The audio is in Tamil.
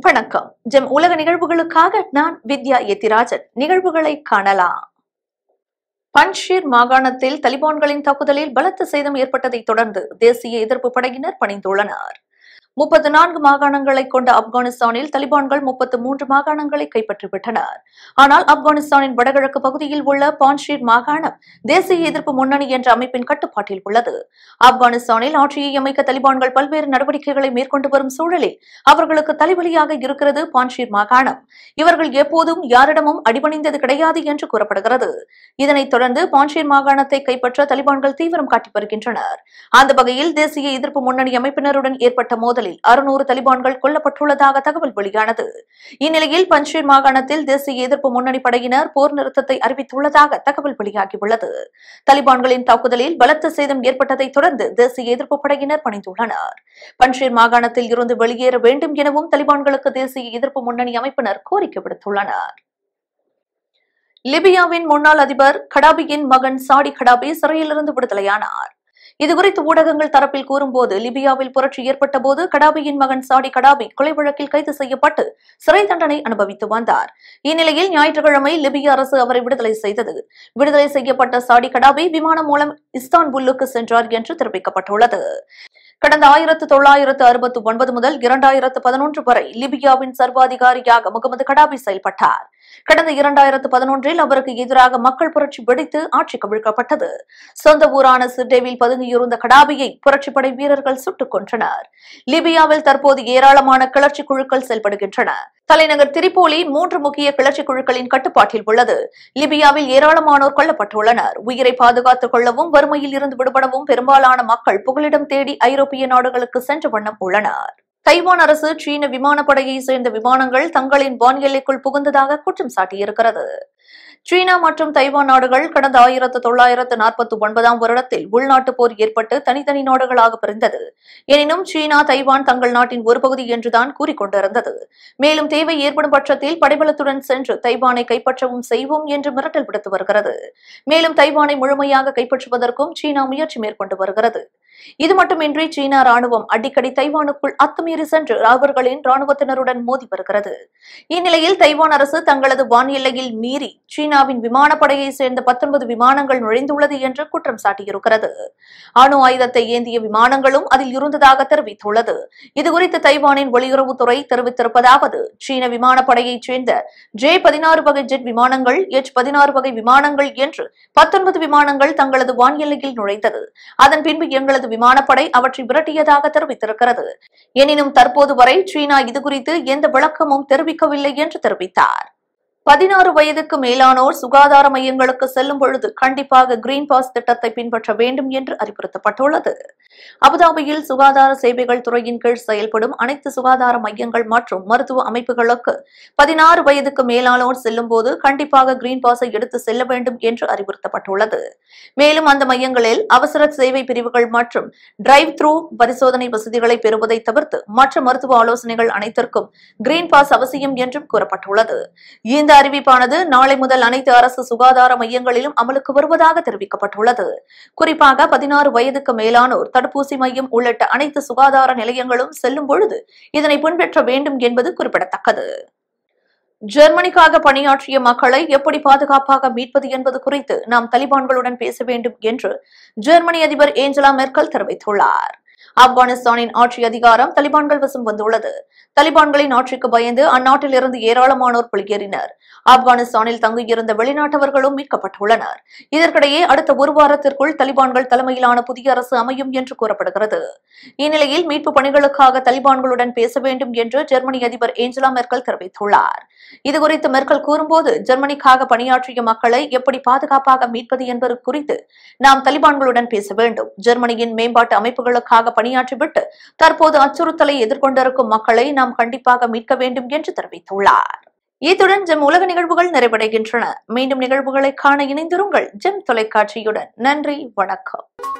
வணக்கம் ஜெம் உலக நிகழ்வுகளுக்காக நான் வித்யா எத்திராஜன் நிகழ்வுகளை காணலாம் பன்ஷீர் மாகாணத்தில் தலிபான்களின் தாக்குதலில் பலத்த சேதம் ஏற்பட்டதைத் தொடர்ந்து தேசிய எதிர்ப்பு படையினர் பணிந்துள்ளனர் முப்பத்து நான்கு மாகாணங்களை கொண்ட ஆப்கானிஸ்தானில் தலிபான்கள் முப்பத்து மூன்று மாகாணங்களை கைப்பற்றிவிட்டனர் ஆனால் ஆப்கானிஸ்தானின் வடகிழக்கு பகுதியில் உள்ள பான்ஷீர் மாகாணம் தேசிய எதிர்ப்பு முன்னணி என்ற அமைப்பின் கட்டுப்பாட்டில் உள்ளது ஆப்கானிஸ்தானில் ஆட்சியை அமைக்க தலிபான்கள் பல்வேறு நடவடிக்கைகளை மேற்கொண்டு வரும் சூழலில் அவர்களுக்கு தலைவலியாக இருக்கிறது பான்ஷீர் மாகாணம் இவர்கள் எப்போதும் யாரிடமும் அடிபணிந்தது கிடையாது என்று கூறப்படுகிறது இதனைத் தொடர்ந்து பான்ஷீர் மாகாணத்தை கைப்பற்ற தலிபான்கள் தீவிரம் காட்டி வருகின்றனர் அந்த வகையில் தேசிய எதிர்ப்பு முன்னணி அமைப்பினருடன் ஏற்பட்ட மோதலில் அறுநூறு தலிபான்கள் கொல்லப்பட்டுள்ளதாக தகவல் வெளியானது இந்நிலையில் பன்ஷீர் மாகாணத்தில் தேசிய எதிர்ப்பு முன்னணி படையினர் போர் நிறுத்தத்தை அறிவித்துள்ளதாக தகவல் வெளியாகியுள்ளது தலிபான்களின் தாக்குதலில் பலத்த சேதம் ஏற்பட்டதைத் தொடர்ந்து தேசிய எதிர்ப்பு படையினர் பணிந்துள்ளனர் பன்ஷீர் மாகாணத்தில் இருந்து வெளியேற வேண்டும் எனவும் தலிபான்களுக்கு தேசிய எதிர்ப்பு முன்னணி அமைப்பினர் கோரிக்கை விடுத்துள்ளனர் லிபியாவின் முன்னாள் அதிபர் கடாபியின் மகன் சாடி கடாபி சிறையிலிருந்து விடுதலையானார் இதுகுறித்து ஊடகங்கள் தரப்பில் கூறும்போது லிபியாவில் புரட்சி ஏற்பட்ட போது கடாபியின் மகன் சாடி கடாபி கொலை வழக்கில் கைது செய்யப்பட்டு சிறை தண்டனை அனுபவித்து வந்தார் இந்நிலையில் ஞாயிற்றுக்கிழமை லிபிய அரசு அவரை விடுதலை செய்தது விடுதலை செய்யப்பட்ட சாடி கடாபி விமானம் மூலம் இஸ்தான்புல்லுக்கு சென்றார் என்று தெரிவிக்கப்பட்டுள்ளது கடந்த ஆயிரத்து தொள்ளாயிரத்து அறுபத்து ஒன்பது முதல் இரண்டாயிரத்து பதினொன்று வரை லிபியாவின் சர்வாதிகாரியாக முகமது கடாபி செயல்பட்டார் கடந்த இரண்டாயிரத்து பதினொன்றில் அவருக்கு எதிராக மக்கள் புரட்சி வெடித்து ஆட்சி கவிழ்க்கப்பட்டது சொந்த ஊரான சிர்டேவில் பதுங்கியிருந்த கடாபியை புரட்சிப்படை வீரர்கள் சுட்டுக் கொன்றனர் லிபியாவில் தற்போது ஏராளமான கிளர்ச்சி குழுக்கள் செயல்படுகின்றன தலைநகர் திரிபோலி மூன்று முக்கிய கிளர்ச்சி குழுக்களின் கட்டுப்பாட்டில் உள்ளது லிபியாவில் ஏராளமானோர் கொல்லப்பட்டுள்ளனர் உயிரை பாதுகாத்துக் கொள்ளவும் வறுமையில் இருந்து விடுபடவும் பெரும்பாலான மக்கள் புகலிடம் தேடி ஐரோப்பிய நாடுகளுக்கு சென்ற வண்ணம் உள்ளனர் தைவான் அரசு சீன விமானப்படையை சேர்ந்த விமானங்கள் தங்களின் வான் எல்லைக்குள் புகுந்ததாக குற்றம் சாட்டியிருக்கிறது சீனா மற்றும் தைவான் நாடுகள் கடந்த ஆயிரத்து தொள்ளாயிரத்து நாற்பத்தி ஒன்பதாம் வருடத்தில் உள்நாட்டு போர் ஏற்பட்டு தனித்தனி நாடுகளாக பிரிந்தது எனினும் சீனா தைவான் தங்கள் நாட்டின் ஒரு பகுதி என்றுதான் கூறிக்கொண்டிருந்தது மேலும் தேவை ஏற்படும் பட்சத்தில் படைபலத்துடன் சென்று தைவானை கைப்பற்றவும் செய்வோம் என்று மிரட்டல் விடுத்து வருகிறது மேலும் தைவானை முழுமையாக கைப்பற்றுவதற்கும் சீனா முயற்சி மேற்கொண்டு வருகிறது இது மட்டுமின்றி சீனா ராணுவம் அடிக்கடி தைவானுக்குள் அத்துமீறி சென்று அவர்களின் ராணுவத்தினருடன் மோதி வருகிறது இந்நிலையில் தைவான் அரசு தங்களது வான் எல்லையில் மீறி சீனாவின் விமானப்படையை சேர்ந்த பத்தொன்பது விமானங்கள் நுழைந்துள்ளது என்று குற்றம் சாட்டியிருக்கிறது அணு ஆயுதத்தை ஏந்திய விமானங்களும் அதில் இருந்ததாக தெரிவித்துள்ளது இதுகுறித்து தைவானின் வெளியுறவுத்துறை தெரிவித்திருப்பதாவது சீன விமானப்படையைச் சேர்ந்த ஜே பதினாறு வகை ஜெட் விமானங்கள் எச் பதினாறு வகை விமானங்கள் என்று பத்தொன்பது விமானங்கள் தங்களது வான் எல்லையில் நுழைந்தது அதன் பின்பு எங்களது விமானப்படை அவற்றை விரட்டியதாக தெரிவித்திருக்கிறது எனினும் தற்போது வரை சீனா இதுகுறித்து எந்த விளக்கமும் தெரிவிக்கவில்லை என்று தெரிவித்தார் பதினாறு வயதுக்கு மேலானோர் சுகாதார மையங்களுக்கு செல்லும் பொழுது கண்டிப்பாக கிரீன் பாஸ் திட்டத்தை பின்பற்ற வேண்டும் என்று அறிவுறுத்தப்பட்டுள்ளது அபுதாபியில் சுகாதார சேவைகள் துறையின் கீழ் செயல்படும் அனைத்து சுகாதார மையங்கள் மற்றும் மருத்துவ அமைப்புகளுக்கு பதினாறு வயதுக்கு மேலானோர் செல்லும் போது கண்டிப்பாக கிரீன் பாஸை எடுத்து செல்ல வேண்டும் என்று அறிவுறுத்தப்பட்டுள்ளது மேலும் அந்த மையங்களில் அவசர சேவை பிரிவுகள் மற்றும் டிரைவ் த்ரூ பரிசோதனை வசதிகளை பெறுவதை தவிர்த்து மற்ற மருத்துவ ஆலோசனைகள் அனைத்திற்கும் கிரீன் பாஸ் அவசியம் என்றும் கூறப்பட்டுள்ளது இந்த அறிவிப்பானது நாளை முதல் அனைத்து அரசு சுகாதார மையங்களிலும் அமலுக்கு வருவதாக தெரிவிக்கப்பட்டுள்ளது குறிப்பாக பதினாறு வயதுக்கு மேலானோர் தடுப்பூசி மையம் உள்ளிட்ட அனைத்து சுகாதார நிலையங்களும் செல்லும் பொழுது இதனை பின்பற்ற வேண்டும் என்பது குறிப்பிடத்தக்கது ஜெர்மனிக்காக பணியாற்றிய மக்களை எப்படி பாதுகாப்பாக மீட்பது என்பது குறித்து நாம் தலிபான்களுடன் பேச வேண்டும் என்று ஜெர்மனி அதிபர் ஏஞ்சலா மெர்க்கல் தெரிவித்துள்ளார் ஆப்கானிஸ்தானின் ஆட்சி அதிகாரம் தலிபான்கள் வசம் வந்துள்ளது தலிபான்களின் ஆட்சிக்கு பயந்து அந்நாட்டில் இருந்து ஏராளமானோர் வெளியேறினர் ஆப்கானிஸ்தானில் தங்கியிருந்த வெளிநாட்டவர்களும் மீட்கப்பட்டுள்ளனர் இதற்கிடையே அடுத்த ஒரு வாரத்திற்குள் தலிபான்கள் தலைமையிலான புதிய அரசு அமையும் என்று கூறப்படுகிறது இந்நிலையில் மீட்பு பணிகளுக்காக தலிபான்களுடன் பேச வேண்டும் என்று ஜெர்மனி அதிபர் ஏஞ்சலா மெர்க்கல் தெரிவித்துள்ளார் இதுகுறித்து மெர்க்கல் கூறும்போது ஜெர்மனிக்காக பணியாற்றிய மக்களை எப்படி பாதுகாப்பாக மீட்பது என்பது குறித்து நாம் தலிபான்களுடன் பேச வேண்டும் ஜெர்மனியின் மேம்பாட்டு அமைப்புகளுக்காக பணியாற்றிவிட்டு தற்போது அச்சுறுத்தலை எதிர்கொண்டிருக்கும் மக்களை நாம் கண்டிப்பாக மீட்க வேண்டும் என்று தெரிவித்துள்ளார் இத்துடன் ஜெம் உலக நிகழ்வுகள் நிறைவடைகின்றன மீண்டும் நிகழ்வுகளை காண இணைந்திருங்கள் ஜெம் தொலைக்காட்சியுடன் நன்றி வணக்கம்